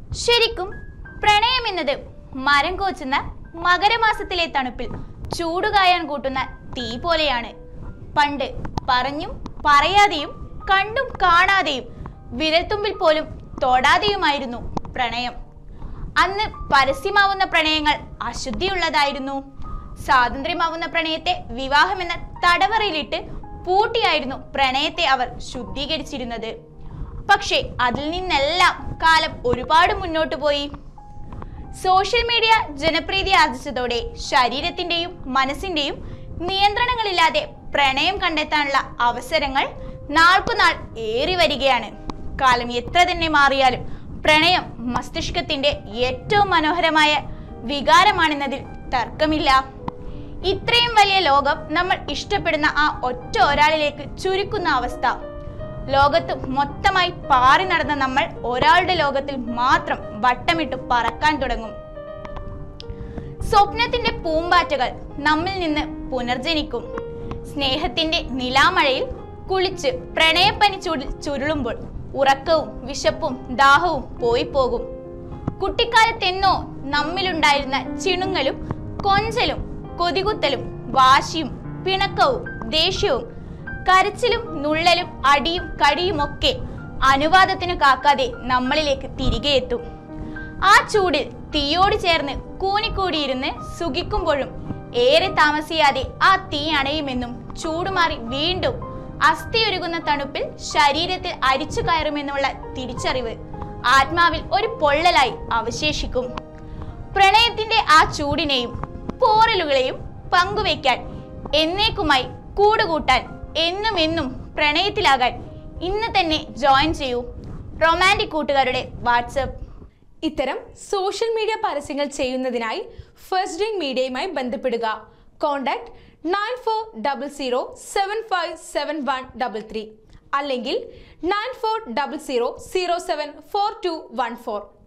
ശരിക്കും പ്രണയം എന്നത് മരം കോച്ചുന്ന മകരമാസത്തിലെ തണുപ്പിൽ ചൂടുകായാൻ കൂട്ടുന്ന തീ പോലെയാണ് പണ്ട് പറഞ്ഞും പറയാതെയും കണ്ടും കാണാതെയും വിരൽത്തുമ്പിൽ പോലും തൊടാതെയുമായിരുന്നു പ്രണയം അന്ന് പരസ്യമാവുന്ന പ്രണയങ്ങൾ അശുദ്ധിയുള്ളതായിരുന്നു സ്വാതന്ത്ര്യമാവുന്ന പ്രണയത്തെ വിവാഹമെന്ന തടവറയിലിട്ട് പൂട്ടിയായിരുന്നു പ്രണയത്തെ അവർ ശുദ്ധീകരിച്ചിരുന്നത് പക്ഷേ അതിൽ നിന്നെല്ലാം കാലം ഒരുപാട് മുന്നോട്ട് പോയി സോഷ്യൽ മീഡിയ ജനപ്രീതി ആർജിച്ചതോടെ ശരീരത്തിന്റെയും മനസ്സിന്റെയും നിയന്ത്രണങ്ങളില്ലാതെ പ്രണയം കണ്ടെത്താനുള്ള അവസരങ്ങൾ നാൾക്കുനാൾ ഏറി വരികയാണ് കാലം എത്ര തന്നെ മാറിയാലും പ്രണയം മസ്തിഷ്കത്തിന്റെ ഏറ്റവും മനോഹരമായ വികാരമാണെന്നതിൽ തർക്കമില്ല ഇത്രയും വലിയ ലോകം നമ്മൾ ഇഷ്ടപ്പെടുന്ന ആ ഒറ്റ ഒരാളിലേക്ക് ചുരുക്കുന്ന അവസ്ഥ ലോകത്ത് മൊത്തമായി പാറി നടന്ന നമ്മൾ ഒരാളുടെ ലോകത്തിൽ മാത്രം വട്ടമിട്ട് പറക്കാൻ തുടങ്ങും സ്വപ്നത്തിന്റെ പൂമ്പാറ്റകൾ നമ്മിൽ നിന്ന് പുനർജനിക്കും സ്നേഹത്തിന്റെ നിലാമഴയിൽ കുളിച്ച് പ്രണയപ്പനി ചൂടിൽ ചുരുളുമ്പോൾ ഉറക്കവും വിശപ്പും ദാഹവും പോയി പോകും കുട്ടിക്കാലത്തെന്നോ നമ്മിലുണ്ടായിരുന്ന ചിണുങ്ങലും കൊഞ്ചലും കൊതികുത്തലും വാശിയും പിണക്കവും ദേഷ്യവും കരച്ചിലും നുള്ളലും അടിയും കടിയുമൊക്കെ അനുവാദത്തിന് കാക്കാതെ നമ്മളിലേക്ക് തിരികെ എത്തും ആ ചൂടിൽ തീയോട് ചേർന്ന് കൂനിക്കൂടിയിരുന്ന് സുഖിക്കുമ്പോഴും ഏറെ താമസിയാതെ ആ തീ അണയുമെന്നും ചൂടുമാറി വീണ്ടും അസ്ഥിയൊരുകുന്ന തണുപ്പിൽ ശരീരത്തിൽ അരിച്ചു കയറുമെന്നുള്ള തിരിച്ചറിവ് ആത്മാവിൽ ഒരു പൊള്ളലായി അവശേഷിക്കും പ്രണയത്തിന്റെ ആ ചൂടിനെയും പോറലുകളെയും പങ്കുവയ്ക്കാൻ എന്നേക്കുമായി കൂടുകൂട്ടാൻ എന്നും എന്നും പ്രണയത്തിലാകാൻ ഇന്ന് തന്നെ ജോയിൻ ചെയ്യൂ റൊമാൻറ്റിക് കൂട്ടുകാരുടെ വാട്സപ്പ് ഇത്തരം സോഷ്യൽ മീഡിയ പരസ്യങ്ങൾ ചെയ്യുന്നതിനായി ഫസ്റ്റ് ഡ്രിങ്ക് മീഡിയയുമായി ബന്ധപ്പെടുക contact nine four double zero seven five seven one double three അല്ലെങ്കിൽ nine four double zero zero seven four two one four